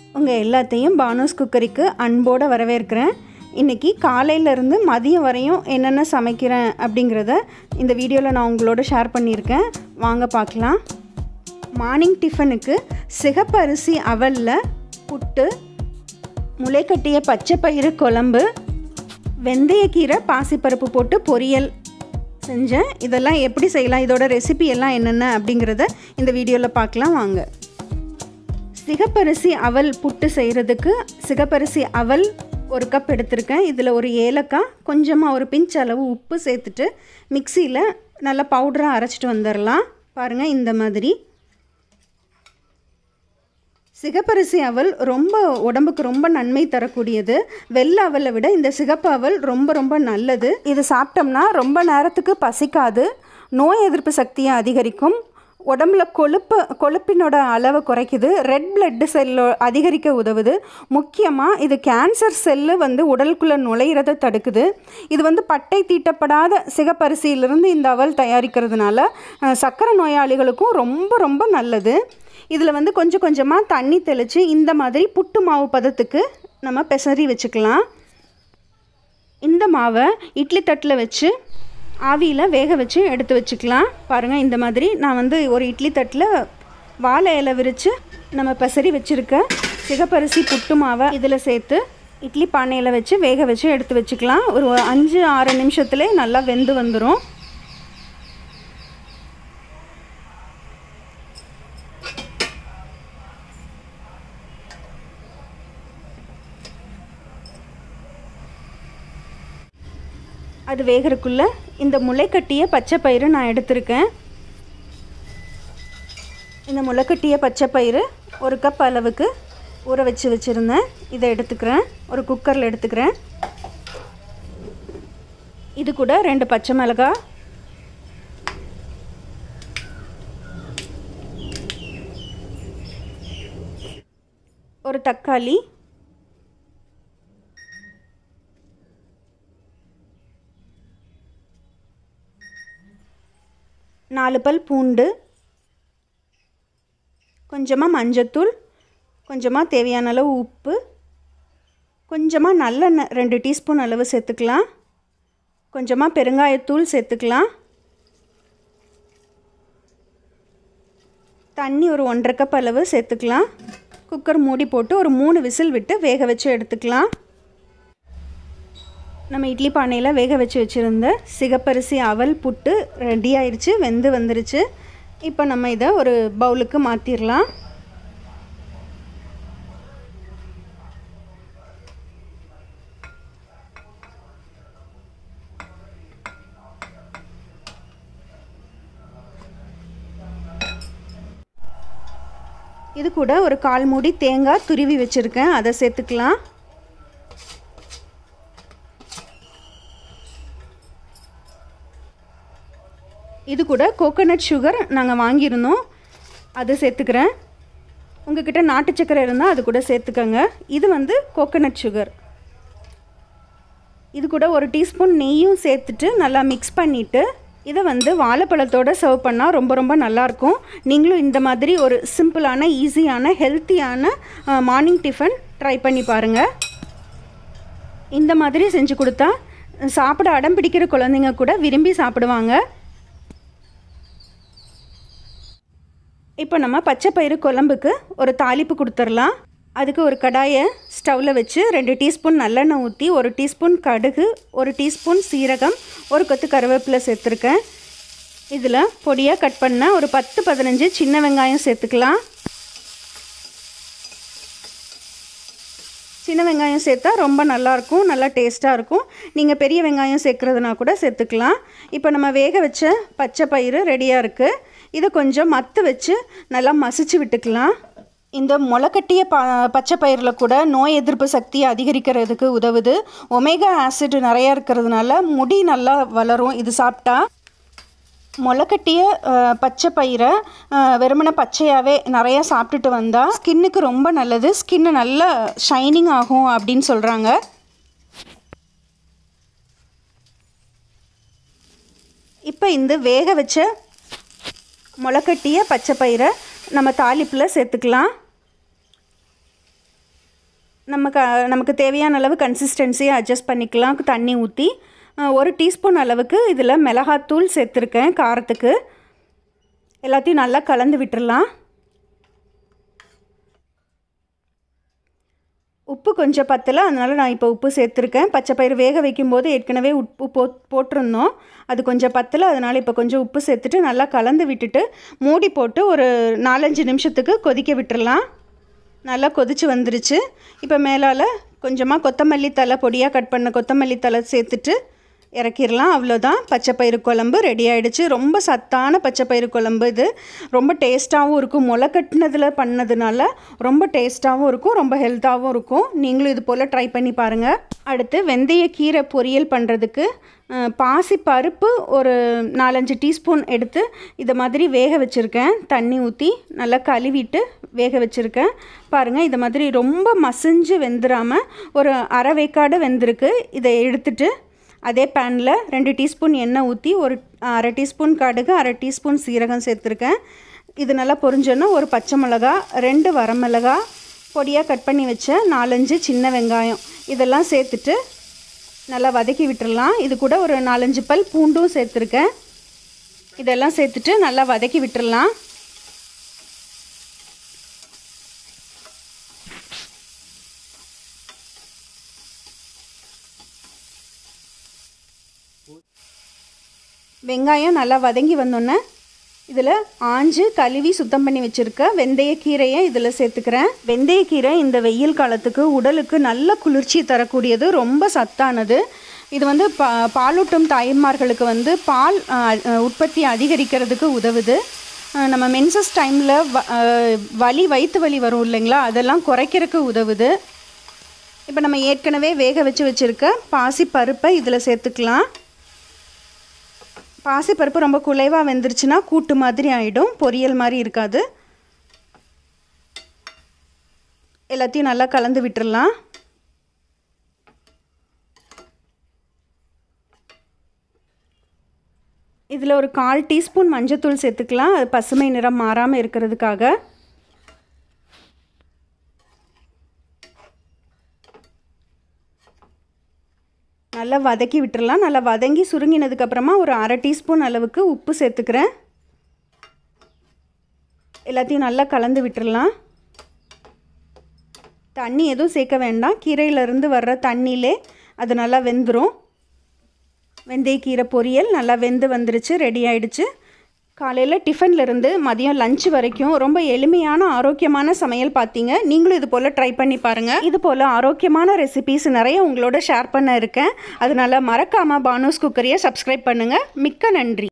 உங்கள் எல்லாத்தையும் பானூஸ் குக்கரிக்கு அன்போடு வரவேற்கிறேன் இன்றைக்கி காலையிலேருந்து மதியம் வரையும் என்னென்ன சமைக்கிறேன் அப்படிங்கிறத இந்த வீடியோவில் நான் உங்களோட ஷேர் பண்ணியிருக்கேன் வாங்க பார்க்கலாம் மார்னிங் டிஃபனுக்கு சிகப்பு அரிசி அவலில் புட்டு முளைக்கட்டிய பச்சை பயிறு குழம்பு வெந்தயக்கீரை பாசிப்பருப்பு போட்டு பொரியல் செஞ்சேன் இதெல்லாம் எப்படி செய்யலாம் இதோட ரெசிபி எல்லாம் என்னென்ன அப்படிங்கிறத இந்த வீடியோவில் பார்க்கலாம் வாங்க சிகப்பரிசி அவல் புட்டு செய்கிறதுக்கு சிகப்பரிசி அவல் ஒரு கப் எடுத்திருக்கேன் இதில் ஒரு ஏலக்காய் கொஞ்சமாக ஒரு பிஞ்ச் அளவு உப்பு சேர்த்துட்டு மிக்சியில் நல்லா பவுடராக அரைச்சிட்டு வந்துடலாம் பாருங்கள் இந்த மாதிரி சிகப்பரிசி அவல் ரொம்ப உடம்புக்கு ரொம்ப நன்மை தரக்கூடியது வெள்ளை அவலை விட இந்த சிகப்பு அவல் ரொம்ப ரொம்ப நல்லது இது சாப்பிட்டோம்னா ரொம்ப நேரத்துக்கு பசிக்காது நோய் எதிர்ப்பு சக்தியை அதிகரிக்கும் உடம்புல கொழுப்பு கொழுப்பினோட அளவை குறைக்குது ரெட் பிளட் செல்லோ அதிகரிக்க உதவுது முக்கியமாக இது கேன்சர் செல்லு வந்து உடலுக்குள்ளே நுழையிறதை தடுக்குது இது வந்து பட்டை தீட்டப்படாத சிகப்பரிசியிலிருந்து இந்த அவல் தயாரிக்கிறதுனால அஹ், சர்க்கரை நோயாளிகளுக்கும் ரொம்ப ரொம்ப நல்லது இதில் வந்து கொஞ்சம் கொஞ்சமாக தண்ணி தெளித்து இந்த மாதிரி புட்டு மாவு பதத்துக்கு நம்ம பெசரி வச்சுக்கலாம் இந்த மாவை இட்லி தட்டில் வச்சு ஆவியில் வேக வச்சு எடுத்து வச்சுக்கலாம் பாருங்கள் இந்த மாதிரி நான் வந்து ஒரு இட்லி தட்டில் வாழை இலை விரித்து நம்ம பெசரி வச்சுருக்க சிகப்பரிசி புட்டு மாவை இதில் சேர்த்து இட்லி பானையில் வச்சு வேக வச்சு எடுத்து வச்சுக்கலாம் ஒரு அஞ்சு ஆறு நிமிஷத்துலே நல்லா வெந்து வந்துடும் அது வேகிறதுக்குள்ளே இந்த முளைக்கட்டிய பச்சை பயிறு நான் எடுத்திருக்கேன் இந்த முளைக்கட்டிய பச்சை பயிறு ஒரு கப் அளவுக்கு ஊற வச்சு வச்சுருந்தேன் இதை எடுத்துக்கிறேன் ஒரு குக்கரில் எடுத்துக்கிறேன் இது கூட ரெண்டு பச்சை மிளகாய் ஒரு தக்காளி நாலு பல் பூண்டு கொஞ்சமாக மஞ்சத்தூள் கொஞ்சமாக தேவையான அளவு உப்பு கொஞ்சமாக நல்லெண்ணெய் ரெண்டு டீஸ்பூன் அளவு சேர்த்துக்கலாம் கொஞ்சமாக பெருங்காயத்தூள் சேர்த்துக்கலாம் தண்ணி ஒரு ஒன்றரை கப் அளவு சேர்த்துக்கலாம் குக்கர் மூடி போட்டு ஒரு மூணு விசில் விட்டு வேக வச்சு எடுத்துக்கலாம் நம்ம இட்லி பானையில் வேக வச்சு வச்சுருந்த சிகப்பரிசி அவல் புட்டு ரெடி ஆயிடுச்சு வெந்து வந்துருச்சு இப்போ நம்ம இதை ஒரு பவுலுக்கு மாற்றிடலாம் இது கூட ஒரு கால் மூடி தேங்காய் துருவி வச்சுருக்கேன் அதை சேர்த்துக்கலாம் இது கூட கோகோனட் சுகர் நாங்கள் வாங்கியிருந்தோம் அது சேர்த்துக்கிறேன் உங்ககிட்ட நாட்டு சக்கரை இருந்தால் அது கூட சேர்த்துக்கோங்க இது வந்து கோகோனட் சுகர் இது கூட ஒரு டீஸ்பூன் நெய்யும் சேர்த்துட்டு நல்லா மிக்ஸ் பண்ணிவிட்டு இதை வந்து வாழைப்பழத்தோடு சர்வ் பண்ணால் ரொம்ப ரொம்ப நல்லாயிருக்கும் நீங்களும் இந்த மாதிரி ஒரு சிம்பிளான ஈஸியான ஹெல்த்தியான மார்னிங் டிஃபன் ட்ரை பண்ணி பாருங்கள் இந்த மாதிரி செஞ்சு கொடுத்தா சாப்பிட அடம் பிடிக்கிற குழந்தைங்க கூட விரும்பி சாப்பிடுவாங்க இப்போ நம்ம பச்சை பயிறு குழம்புக்கு ஒரு தாளிப்பு கொடுத்துடலாம் அதுக்கு ஒரு கடாயை ஸ்டவ்வில் வச்சு ரெண்டு டீஸ்பூன் நல்லெண்ணெய் ஊற்றி ஒரு டீஸ்பூன் கடுகு ஒரு டீஸ்பூன் சீரகம் ஒரு கொத்து கருவேப்பிலை சேர்த்துருக்கேன் இதில் பொடியாக கட் பண்ண ஒரு பத்து பதினஞ்சு சின்ன வெங்காயம் சேர்த்துக்கலாம் சின்ன வெங்காயம் சேர்த்தா ரொம்ப நல்லாயிருக்கும் நல்லா டேஸ்ட்டாக இருக்கும் நீங்கள் பெரிய வெங்காயம் சேர்க்குறதுனா கூட சேர்த்துக்கலாம் இப்போ நம்ம வேக வச்ச பச்சை பயிறு ரெடியாக இருக்குது இதை கொஞ்சம் மத்து வச்சு நல்லா மசிச்சு விட்டுக்கலாம் இந்த முளைக்கட்டிய ப பச்சை பயிரில் கூட நோய் எதிர்ப்பு சக்தியை அதிகரிக்கிறதுக்கு உதவுது ஒமேகா ஆசிட் நிறையா இருக்கிறதுனால முடி நல்லா வளரும் இது சாப்பிட்டா முளைக்கட்டிய அஹ், பச்சை பயிரை அஹ், வெறுமனே பச்சையாகவே நிறையா சாப்பிட்டுட்டு வந்தால் ஸ்கின்னுக்கு ரொம்ப நல்லது ஸ்கின்னு நல்லா ஷைனிங் ஆகும் அப்படின்னு சொல்கிறாங்க இப்போ இந்த வேக வச்ச முளைக்கட்டிய பச்சை பயிரை நம்ம தாளிப்பில் சேர்த்துக்கலாம் நம்ம க நமக்கு தேவையான அளவு கன்சிஸ்டன்சியை அட்ஜஸ்ட் பண்ணிக்கலாம் தண்ணி ஊற்றி ஒரு டீஸ்பூன் அளவுக்கு இதில் மிளகாத்தூள் சேர்த்துருக்கேன் காரத்துக்கு எல்லாத்தையும் நல்லா கலந்து விட்டுறலாம் உப்பு கொஞ்சம் பத்தலை அதனால் நான் இப்போ உப்பு சேர்த்துருக்கேன் பச்சை பயிறு வேக வைக்கும்போது ஏற்கனவே உப்பு போ போட்டிருந்தோம் அது கொஞ்சம் பத்தலை அதனால் இப்போ கொஞ்சம் உப்பு சேர்த்துட்டு நல்லா கலந்து விட்டுட்டு மூடி போட்டு ஒரு நாலஞ்சு நிமிஷத்துக்கு கொதிக்க விட்டுறலாம் நல்லா கொதிச்சு வந்துருச்சு இப்போ மேலால் கொஞ்சமாக கொத்தமல்லி தலை பொடியாக கட் பண்ண கொத்தமல்லி தலை சேர்த்துட்டு இறக்கிடலாம் அவ்வளோதான் பச்சைப்பயிறு குழம்பு ரெடி ஆகிடுச்சு ரொம்ப சத்தான பச்சைப்பயிறு குழம்பு இது ரொம்ப டேஸ்ட்டாகவும் இருக்கும் முளை கட்டினதில் பண்ணதுனால ரொம்ப டேஸ்ட்டாகவும் இருக்கும் ரொம்ப ஹெல்த்தாகவும் இருக்கும் நீங்களும் இது போல் ட்ரை பண்ணி பாருங்கள் அடுத்து வெந்தய கீரை பொரியல் பண்ணுறதுக்கு பாசி பருப்பு ஒரு நாலஞ்சு டீஸ்பூன் எடுத்து இதை மாதிரி வேக வச்சுருக்கேன் தண்ணி ஊற்றி நல்லா கழுவிட்டு வேக வச்சுருக்கேன் பாருங்கள் இதை மாதிரி ரொம்ப மசிஞ்சு வெந்துடாமல் ஒரு அரை வேக்காடு வெந்திருக்கு இதை எடுத்துட்டு அதே பேனில் ரெண்டு டீஸ்பூன் எண்ணெய் ஊற்றி ஒரு அரை டீஸ்பூன் கடுகு அரை டீஸ்பூன் சீரகம் சேர்த்துருக்கேன் இது நல்லா பொரிஞ்சோன்னா ஒரு பச்சை மிளகா ரெண்டு வரமிளகா பொடியாக கட் பண்ணி வச்ச நாலஞ்சு சின்ன வெங்காயம் இதெல்லாம் சேர்த்துட்டு நல்லா வதக்கி விட்டுறலாம் இது கூட ஒரு நாலஞ்சு பல் பூண்டும் சேர்த்துருக்கேன் இதெல்லாம் சேர்த்துட்டு நல்லா வதக்கி விட்டுறலாம் வெங்காயம் நல்லா வதங்கி வந்தோன்னே இதில் ஆஞ்சு கழுவி சுத்தம் பண்ணி வச்சுருக்க வெந்தயக்கீரையை இதில் சேர்த்துக்கிறேன் வெந்தயக்கீரை இந்த வெயில் காலத்துக்கு உடலுக்கு நல்ல குளிர்ச்சி தரக்கூடியது ரொம்ப சத்தானது இது வந்து பா பாலூட்டும் தாய்மார்களுக்கு வந்து பால் உற்பத்தி அதிகரிக்கிறதுக்கு உதவுது நம்ம மென்சஸ் டைமில் வ வலி வயிற்று வலி வரும் இல்லைங்களா அதெல்லாம் குறைக்கிறதுக்கு உதவுது இப்போ நம்ம ஏற்கனவே வேக வச்சு வச்சுருக்க பாசி பருப்பை இதில் சேர்த்துக்கலாம் பாசிப்பருப்பு ரொம்ப குலைவாக வெந்துருச்சுன்னா கூட்டு மாதிரி ஆகிடும் பொரியல் மாதிரி இருக்காது எல்லாத்தையும் நல்லா கலந்து விட்டுடலாம் இதில் ஒரு கால் டீஸ்பூன் மஞ்சத்தூள் சேர்த்துக்கலாம் அது பசுமை நிறம் மாறாமல் இருக்கிறதுக்காக நல்லா வதக்கி விட்டுறலாம் நல்லா வதங்கி சுருங்கினதுக்கப்புறமா ஒரு அரை டீஸ்பூன் அளவுக்கு உப்பு சேர்த்துக்கிறேன் எல்லாத்தையும் நல்லா கலந்து விட்டுறலாம் தண்ணி எதுவும் சேர்க்க வேண்டாம் கீரையிலேருந்து வர்ற தண்ணியிலே அது நல்லா வெந்துடும் வெந்தயக்கீரை பொரியல் நல்லா வெந்து வந்துருச்சு ரெடி ஆயிடுச்சு காலையில் டிஃபன்லேருந்து மதியம் லஞ்ச் வரைக்கும் ரொம்ப எளிமையான ஆரோக்கியமான சமையல் பார்த்தீங்க நீங்களும் இது போல் ட்ரை பண்ணி பாருங்கள் இது போல் ஆரோக்கியமான ரெசிபீஸ் நிறைய உங்களோட ஷேர் பண்ண இருக்கேன் அதனால் மறக்காமல் பானூஸ் குக்கரியை சப்ஸ்கிரைப் பண்ணுங்கள் மிக்க நன்றி